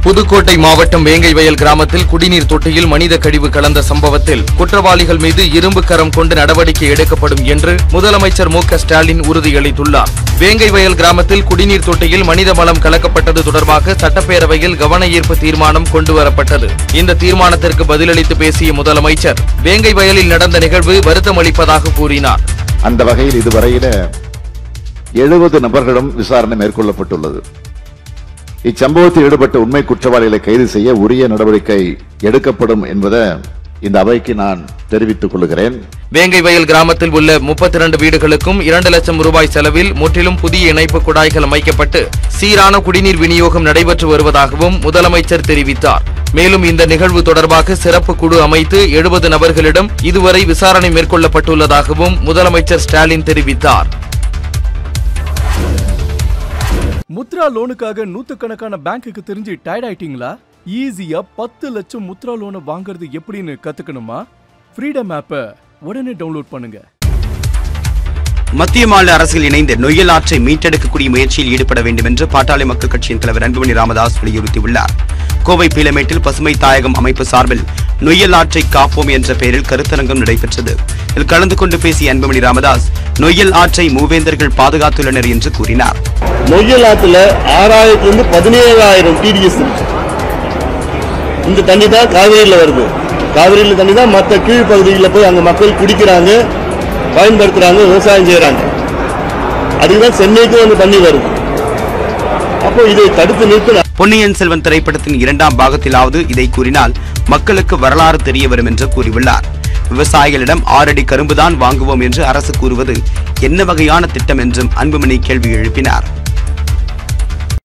புதுக்கோட்டை மாவட்டம் வேங்கை வயல் கிராமத்தில் குடிநீர் தொட்டியில் மனித கழிவு கலந்த சம்பவத்தில் குற்றவாளிகள் மீது இரும்பு கரம் கொண்டு நடவடிக்கை எடுக்கப்படும் என்று முதலமைச்சர் மு க ஸ்டாலின் உறுதியளித்துள்ளார் வேங்கை வயல் கிராமத்தில் குடிநீர் தொட்டியில் மனித மலம் கலக்கப்பட்டது தொடர்பாக சட்டப்பேரவையில் கவன ஈர்ப்பு தீர்மானம் கொண்டுவரப்பட்டது இந்த தீர்மானத்திற்கு பதிலளித்து பேசிய முதலமைச்சர் வேங்கை வயலில் நடந்த நிகழ்வு வருத்தம் அளிப்பதாக கூறினார் அந்த வகையில் இதுவரையில எழுபது நபர்களிடம் விசாரணை மேற்கொள்ளப்பட்டுள்ளது இச்சம்பவத்தில் ஈடுபட்ட உண்மை குற்றவாளிகளை கைது செய்ய உரிய நடவடிக்கை எடுக்கப்படும் என்பதை இந்த அவைக்கு நான் தெரிவித்துக் கொள்கிறேன் வேங்கை வயல் கிராமத்தில் உள்ள முப்பத்தி இரண்டு வீடுகளுக்கும் இரண்டு லட்சம் ரூபாய் செலவில் முற்றிலும் புதிய இணைப்பு குழாய்கள் அமைக்கப்பட்டு சீரான குடிநீர் விநியோகம் நடைபெற்று வருவதாகவும் முதலமைச்சர் தெரிவித்தார் மேலும் இந்த நிகழ்வு தொடர்பாக சிறப்பு குழு அமைத்து எழுபது நபர்களிடம் இதுவரை விசாரணை மேற்கொள்ளப்பட்டுள்ளதாகவும் முதலமைச்சர் ஸ்டாலின் தெரிவித்தார் முத்ரா லோனுக்காக நூத்துக்கணக்கான பேங்க்குக்கு தெரிஞ்சு டயர்ட் ஆயிட்டீங்களா ஈஸியா பத்து லட்சம் முத்ரா லோனை வாங்குறது எப்படின்னு கத்துக்கணுமா ஃப்ரீடம் ஆப்பை உடனே டவுன்லோட் பண்ணுங்க மத்திய மாநில அரசுகள் இணைந்து நொய்யல் ஆற்றை மீட்டெடுக்கக்கூடிய முயற்சியில் ஈடுபட வேண்டும் என்று பாட்டாளி மக்கள் கட்சியின் தலைவர் அன்புமணி ராமதாஸ் வலியுறுத்தியுள்ளார் கோவை பீலமேட்டில் பசுமை தாயகம் அமைப்பு சார்பில் நொய்யல் ஆற்றை காப்போம் என்ற பெயரில் கருத்தரங்கம் நடைபெற்றது இதில் கலந்து கொண்டு பேசிய அன்புமணி ராமதாஸ் நொய்யல் ஆற்றை மூவேந்தர்கள் பாதுகாத்துள்ளனர் என்று கூறினார் நொய்யல் ஆத்துல ஆறாயிரத்துல இருந்து பதினேழாயிரம் டிடிஎஸ் இருக்கு இந்த தண்ணி தான் காவிரியில் வருது காவிரியில் தண்ணி தான் மற்ற கீழ்ப்பகுதிகளில் போய் அங்கே மக்கள் குடிக்கிறாங்க பயன்படுத்துறாங்க விவசாயம் செய்கிறாங்க அதுக்கு தான் சென்னைக்கும் வந்து தண்ணி வருது அப்போ இதை தடுத்து நிறுத்தின பொன்னியின் செல்வன் திரைப்படத்தின் இரண்டாம் பாகத்திலாவது இதை கூறினால் மக்களுக்கு வரலாறு தெரிய வரும் என்று கூறியுள்ளார் விவசாயிகளிடம் ஆறடி கரும்புதான் வாங்குவோம் என்று அரசு கூறுவது என்ன வகையான திட்டம் என்றும் அன்புமணி கேள்வி எழுப்பினார்